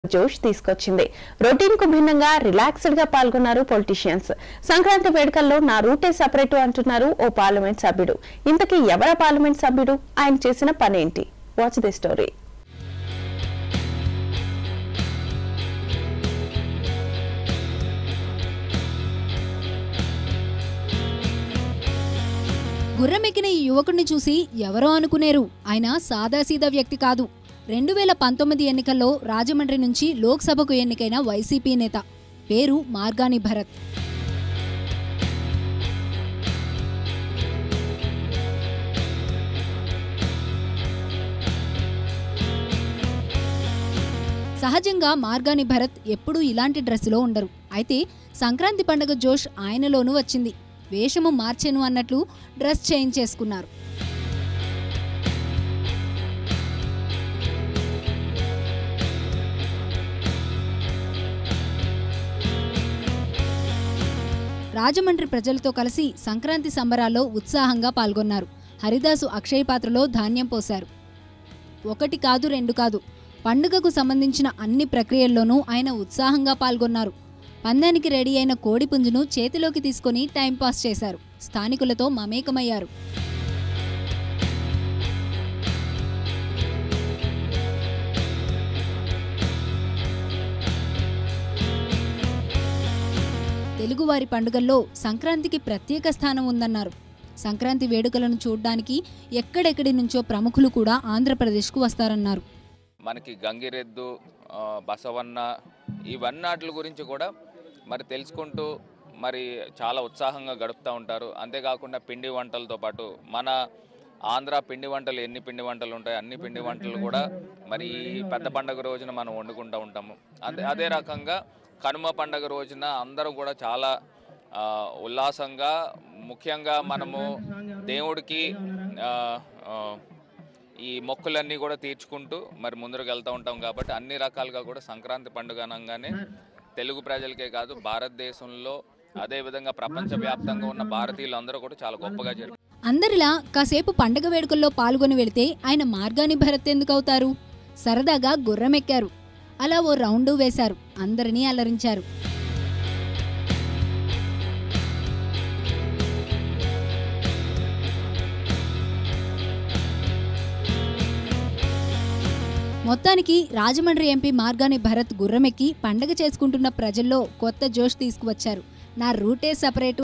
జోష్ తీసుకొచ్చింది రొటీన్ కు భిన్నంగా రిలాక్స్డ్ గా పాల్గొన్నారు పొలిటీషియన్స్ సంక్రాంతి వేడుకల్లో నా రూటే సపరేట్ అంటున్నారు ఓ పార్లమెంట్ సభ్యుడు ఇంతకీ ఎవర పార్లమెంట్ సభ్యుడు ఆయన చేసిన పనేంటి వాచ్ ది స్టోరీ గుర్రమెక్కిన ఈ యువకుడిని చూసి ఎవరో అనుకునేరు ఆయన సాదాసీదా వ్యక్తి కాదు రెండు వేల పంతొమ్మిది ఎన్నికల్లో రాజమండ్రి నుంచి లోక్సభకు ఎన్నికైన వైసీపీ నేత పేరు మార్గాని భరత్ సహజంగా మార్గాని భరత్ ఎప్పుడూ ఇలాంటి డ్రెస్సులో ఉండరు అయితే సంక్రాంతి పండుగ జోష్ ఆయనలోనూ వచ్చింది వేషము మార్చెను అన్నట్లు డ్రెస్ చేంజ్ చేసుకున్నారు రాజమండ్రి ప్రజలతో కలిసి సంక్రాంతి సంబరాల్లో ఉత్సాహంగా పాల్గొన్నారు హరిదాసు అక్షయ పాత్రలో ధాన్యం పోశారు ఒకటి కాదు రెండు కాదు పండుగకు సంబంధించిన అన్ని ప్రక్రియల్లోనూ ఆయన ఉత్సాహంగా పాల్గొన్నారు పందానికి రెడీ అయిన కోడి పుంజును చేతిలోకి తీసుకొని టైంపాస్ చేశారు స్థానికులతో మమేకమయ్యారు తెలుగువారి పండుగల్లో సంక్రాంతికి ప్రత్యేక స్థానం ఉందన్నారు సంక్రాంతి వేడుకలను చూడ్డానికి ఎక్కడెక్కడి నుంచో ప్రముఖులు కూడా ఆంధ్రప్రదేశ్కు వస్తారన్నారు మనకి గంగిరెద్దు ఆ, బసవన్న ఇవన్నాటి గురించి కూడా మరి తెలుసుకుంటూ మరి చాలా ఉత్సాహంగా గడుపుతూ ఉంటారు అంతేకాకుండా పిండి వంటలతో పాటు మన ఆంధ్ర పిండి వంటలు ఎన్ని పిండి వంటలు ఉంటాయి అన్ని పిండి వంటలు కూడా మరి ఈ పెద్ద పండుగ రోజున మనం వండుకుంటూ ఉంటాము అదే అదే రకంగా కనుమ పండుగ రోజున అందరూ కూడా చాలా ఆ, ఉల్లాసంగా ముఖ్యంగా మనము దేవుడికి ఆ, ఆ, ఈ మొక్కులన్నీ కూడా తీర్చుకుంటూ మరి ముందుకు వెళ్తూ ఉంటాం కాబట్టి అన్ని రకాలుగా కూడా సంక్రాంతి పండుగ అనగానే తెలుగు ప్రజలకే కాదు భారతదేశంలో అదేవిధంగా ప్రపంచవ్యాప్తంగా ఉన్న భారతీయులందరూ కూడా చాలా గొప్పగా జరుపు అందరిలా కాసేపు పండగ వేడుకల్లో పాల్గొని వెళితే ఆయన మార్గాని భరత్ ఎందుకు అవుతారు సరదాగా గుర్రమెక్కారు అలా ఓ రౌండు వేశారు అందరినీ అలరించారు మొత్తానికి రాజమండ్రి ఎంపీ మార్గాని భరత్ గుర్రమెక్కి పండగ చేసుకుంటున్న ప్రజల్లో కొత్త జోష్ తీసుకువచ్చారు నా రూటే సపరేటు